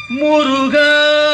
முருகா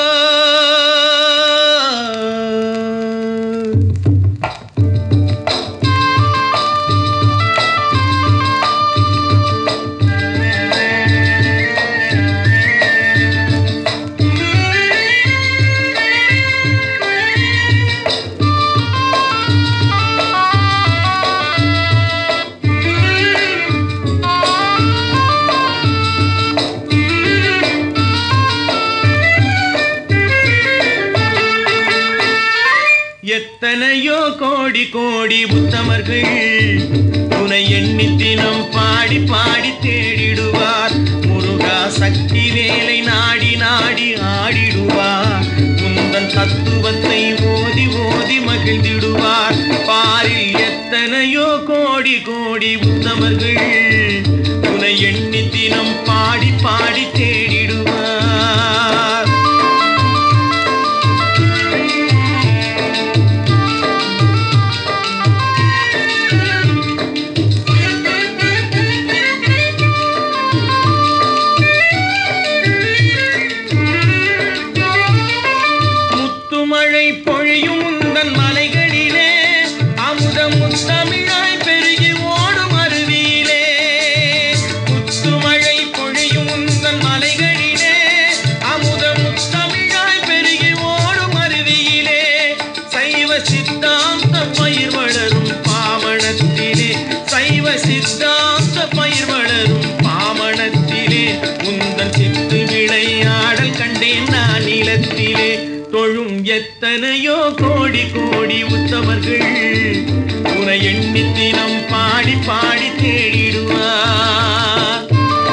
எத்தனையோ கோடி கோடி உத்தமர்கள் துணை எண்ணி தினம் பாடி பாடி தேடிடுவார் முருகா சக்தி வேலை நாடி நாடி ஆடிடுவார் உந்தன் தத்துவத்தை ஓதி ஓதி மகிழ்ந்திடுவார் பாரில் எத்தனையோ கோடி கோடி உத்தமர்கள் துணை எண்ணி தினம் பாடி பாடி தேடிடுவார் முத்துமழை பொழியும் உந்தன் மலைகளிலே அமுதம் முத்தமிழாய் பெருகி ஓடும் அருவியிலே முத்துமழை பொழியும் உந்தன் மலைகளிலே அமுதம் முத்தமிழாய் பெருகி ஓடும் அருவியிலே சைவ சித்தாந்த பயிர் வளரும் பாமணத்திலே சைவ சித்தாந்த பயிர் வளரும் பாமணத்திலே உந்தன் சித்து விளையாடல் கண்டேன் நான் நிலத்திலே தொழும் எத்தனையோ கோடி கோடி உத்தமர்கள் உனை எண்ணி தினம் பாடி பாடி தேடிடுவார்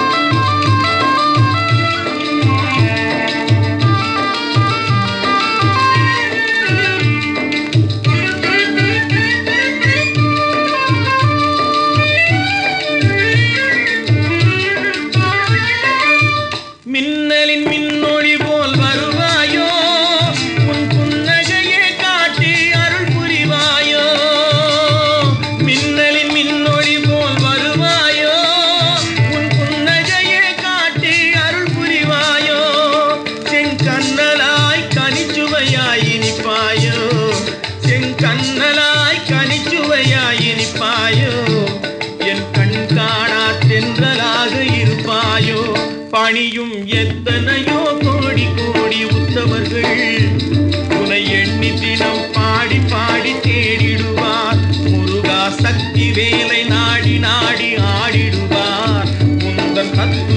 மின்னலின் மின்னொளி போல் வருவாயோ உன் புன்னகையே காட்டி அருள் புரிவாயோ மின்னலின் மின்னொளி போல் வருவாயோ உன் புன்னகையே காட்டி அருள் புரிவாயோ செங்கண்ணலாய் கனிச்சுவையாய் இனிப்பாயோ செங்கண்ணலாய் கனிச்சுவையாய் இனிப்பாயோ என் கண் காணா தென்றலாக இருப்பாயோ பணியும் எத்தனையோ கோடி கோடி உத்தவர்கள் உனை எண்ணி தினம் பாடி பாடி தேடிடுவார் முருகா சக்தி வேலை நாடி நாடி ஆடிடுவார் உந்தன் தத்துவ